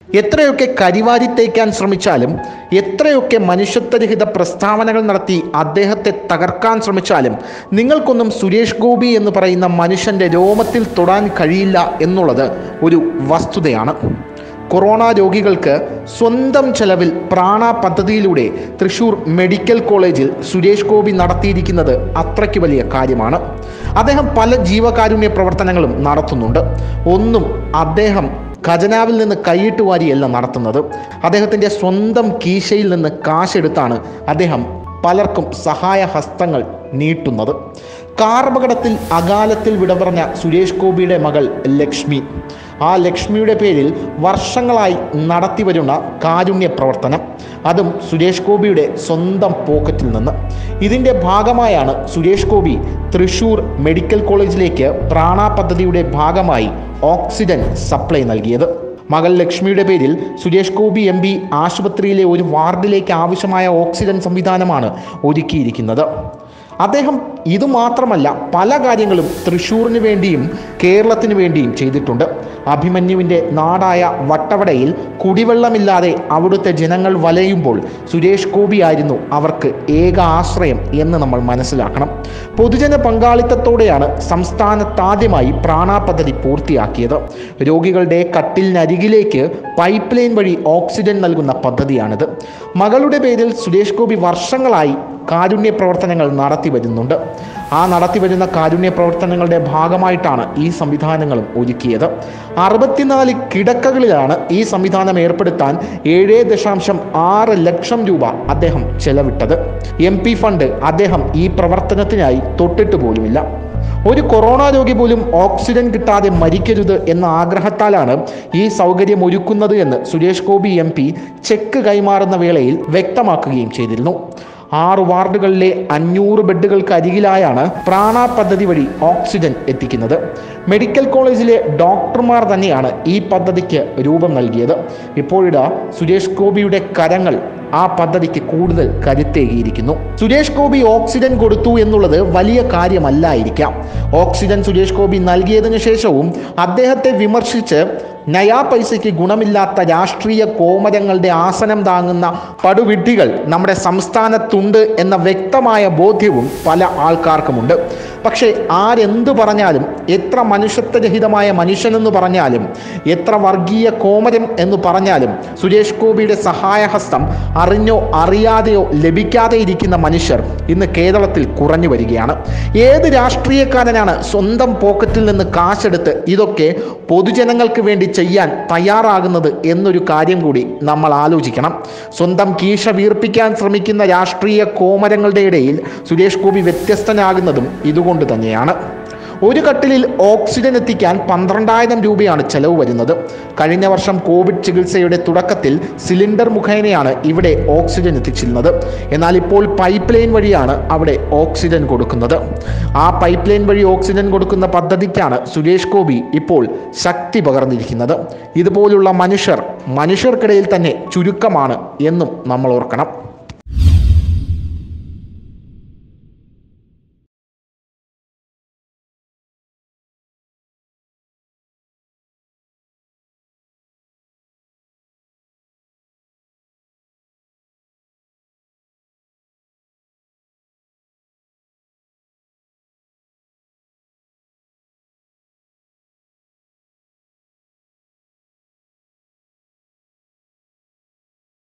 എത്രയൊക്കെ കരിവാരി തേക്കാൻ ശ്രമിച്ചാലും എത്രയൊക്കെ മനുഷ്യത്വരഹിത പ്രസ്താവനകൾ നടത്തി അദ്ദേഹത്തെ തകർക്കാൻ ശ്രമിച്ചാലും നിങ്ങൾക്കൊന്നും സുരേഷ് ഗോപി എന്ന് പറയുന്ന മനുഷ്യൻ്റെ രോമത്തിൽ തൊടാൻ കഴിയില്ല എന്നുള്ളത് ഒരു വസ്തുതയാണ് കൊറോണ രോഗികൾക്ക് സ്വന്തം ചെലവിൽ പ്രാണ പദ്ധതിയിലൂടെ തൃശൂർ മെഡിക്കൽ കോളേജിൽ സുരേഷ് ഗോപി നടത്തിയിരിക്കുന്നത് അത്രയ്ക്ക് വലിയ കാര്യമാണ് അദ്ദേഹം പല ജീവകാരുണ്യ പ്രവർത്തനങ്ങളും നടത്തുന്നുണ്ട് ഒന്നും അദ്ദേഹം ഖജനാവിൽ നിന്ന് കൈയിട്ട് വാരിയല്ല നടത്തുന്നത് അദ്ദേഹത്തിൻ്റെ സ്വന്തം കീശയിൽ നിന്ന് കാശെടുത്താണ് അദ്ദേഹം പലർക്കും സഹായ ഹസ്തങ്ങൾ നീട്ടുന്നത് കാർ അപകടത്തിൽ അകാലത്തിൽ വിട പറഞ്ഞ സുരേഷ് ഗോപിയുടെ മകൾ ലക്ഷ്മി ആ ലക്ഷ്മിയുടെ പേരിൽ വർഷങ്ങളായി നടത്തിവരുന്ന കാരുണ്യ പ്രവർത്തനം അതും സുരേഷ് ഗോപിയുടെ സ്വന്തം പോക്കറ്റിൽ നിന്ന് ഇതിൻ്റെ ഭാഗമായാണ് സുരേഷ് ഗോപി തൃശൂർ മെഡിക്കൽ കോളേജിലേക്ക് പ്രാണ പദ്ധതിയുടെ ഭാഗമായി ഓക്സിജൻ സപ്ലൈ നൽകിയത് മകൾ ലക്ഷ്മിയുടെ പേരിൽ സുരേഷ് ഗോപി എം പി ആശുപത്രിയിലെ ഒരു വാർഡിലേക്ക് ആവശ്യമായ ഓക്സിജൻ സംവിധാനമാണ് ഒരുക്കിയിരിക്കുന്നത് അദ്ദേഹം ഇതുമാത്രമല്ല പല കാര്യങ്ങളും തൃശ്ശൂരിന് വേണ്ടിയും കേരളത്തിന് വേണ്ടിയും ചെയ്തിട്ടുണ്ട് അഭിമന്യുവിൻ്റെ നാടായ വട്ടവടയിൽ കുടിവെള്ളമില്ലാതെ അവിടുത്തെ ജനങ്ങൾ വലയുമ്പോൾ സുരേഷ് ഗോപി ആയിരുന്നു അവർക്ക് ഏക ആശ്രയം എന്ന് നമ്മൾ മനസ്സിലാക്കണം പൊതുജന പങ്കാളിത്തത്തോടെയാണ് സംസ്ഥാനത്താദ്യമായി പ്രാണ പദ്ധതി പൂർത്തിയാക്കിയത് രോഗികളുടെ കട്ടിലിനരികിലേക്ക് പൈപ്പ് ലൈൻ വഴി ഓക്സിജൻ നൽകുന്ന പദ്ധതിയാണിത് മകളുടെ പേരിൽ സുരേഷ് ഗോപി വർഷങ്ങളായി കാരുണ്യ പ്രവർത്തനങ്ങൾ നടത്തി വരുന്നുണ്ട് ആ നടത്തി വരുന്ന കാരുണ്യ പ്രവർത്തനങ്ങളുടെ ഭാഗമായിട്ടാണ് ഈ സംവിധാനങ്ങളും ഒരുക്കിയത് അറുപത്തിനാല് കിടക്കകളിലാണ് ഈ സംവിധാനം ഏർപ്പെടുത്താൻ ഏഴ് ദശാംശം ആറ് ലക്ഷം രൂപ അദ്ദേഹം ചെലവിട്ടത് എം പി ഫണ്ട് അദ്ദേഹം ഈ പ്രവർത്തനത്തിനായി തൊട്ടിട്ട് പോലുമില്ല ഒരു കൊറോണ രോഗി പോലും ഓക്സിജൻ കിട്ടാതെ മരിക്കരുത് എന്ന ആഗ്രഹത്താലാണ് ഈ സൗകര്യം ഒരുക്കുന്നത് എന്ന് Suresh Gopi M P cheque കൈമാറുന്ന വേളയിൽ വ്യക്തമാക്കുകയും ചെയ്തിരുന്നു ആറ് വാർഡുകളിലെ അഞ്ഞൂറ് ബെഡുകൾക്ക് അരികിലായാണ് പ്രാണ പദ്ധതി വഴി ഓക്സിജൻ എത്തിക്കുന്നത് മെഡിക്കൽ കോളേജിലെ ഡോക്ടർമാർ തന്നെയാണ് ഈ പദ്ധതിക്ക് രൂപം നൽകിയത് ഇപ്പോഴിതാ സുരേഷ് ഗോപിയുടെ കരങ്ങൾ ആ പദ്ധതിക്ക് കൂടുതൽ കരുത്തേകിയിരിക്കുന്നു സുരേഷ് ഗോപി ഓക്സിജൻ കൊടുത്തു എന്നുള്ളത് വലിയ കാര്യമല്ലായിരിക്കാം ഓക്സിജൻ സുരേഷ് ഗോപി നൽകിയതിനു ശേഷവും അദ്ദേഹത്തെ വിമർശിച്ച് നയാ പൈസയ്ക്ക് ഗുണമില്ലാത്ത രാഷ്ട്രീയ കോമരങ്ങളുടെ ആസനം താങ്ങുന്ന പടുവിഡ്ഢികൾ നമ്മുടെ സംസ്ഥാനത്തുണ്ട് എന്ന വ്യക്തമായ ബോധ്യവും പല ആൾക്കാർക്കുമുണ്ട് പക്ഷേ ആരെന്തു പറഞ്ഞാലും എത്ര മനുഷ്യത്വരഹിതമായ മനുഷ്യനെന്ന് പറഞ്ഞാലും എത്ര വർഗീയ കോമരം എന്ന് പറഞ്ഞാലും സുരേഷ് ഗോപിയുടെ സഹായഹസ്തം അറിഞ്ഞോ അറിയാതെയോ ലഭിക്കാതെ ഇരിക്കുന്ന മനുഷ്യർ ഇന്ന് കേരളത്തിൽ കുറഞ്ഞു വരികയാണ് ഏത് രാഷ്ട്രീയക്കാരനാണ് സ്വന്തം പോക്കറ്റിൽ നിന്ന് കാശെടുത്ത് ഇതൊക്കെ പൊതുജനങ്ങൾക്ക് വേണ്ടി ചെയ്യാൻ തയ്യാറാകുന്നത് എന്നൊരു കാര്യം കൂടി നമ്മൾ ആലോചിക്കണം സ്വന്തം കീശ വീർപ്പിക്കാൻ ശ്രമിക്കുന്ന രാഷ്ട്രീയ കോമരങ്ങളുടെ ഇടയിൽ സുരേഷ് ഗോപി വ്യത്യസ്തനാകുന്നതും ഇതുകൊണ്ട് തന്നെയാണ് ഒരു കട്ടിലിൽ ഓക്സിജൻ എത്തിക്കാൻ പന്ത്രണ്ടായിരം രൂപയാണ് ചെലവ് വരുന്നത് കഴിഞ്ഞ വർഷം കോവിഡ് ചികിത്സയുടെ തുടക്കത്തിൽ സിലിണ്ടർ മുഖേനയാണ് ഇവിടെ ഓക്സിജൻ എത്തിച്ചിരുന്നത് എന്നാൽ ഇപ്പോൾ പൈപ്പ് ലൈൻ വഴിയാണ് അവിടെ ഓക്സിജൻ കൊടുക്കുന്നത് ആ പൈപ്പ് ലൈൻ വഴി ഓക്സിജൻ കൊടുക്കുന്ന പദ്ധതിക്കാണ് സുരേഷ് ഗോപി ഇപ്പോൾ ശക്തി പകർന്നിരിക്കുന്നത് ഇതുപോലുള്ള മനുഷ്യർ മനുഷ്യർക്കിടയിൽ തന്നെ ചുരുക്കമാണ് എന്നും നമ്മൾ ഓർക്കണം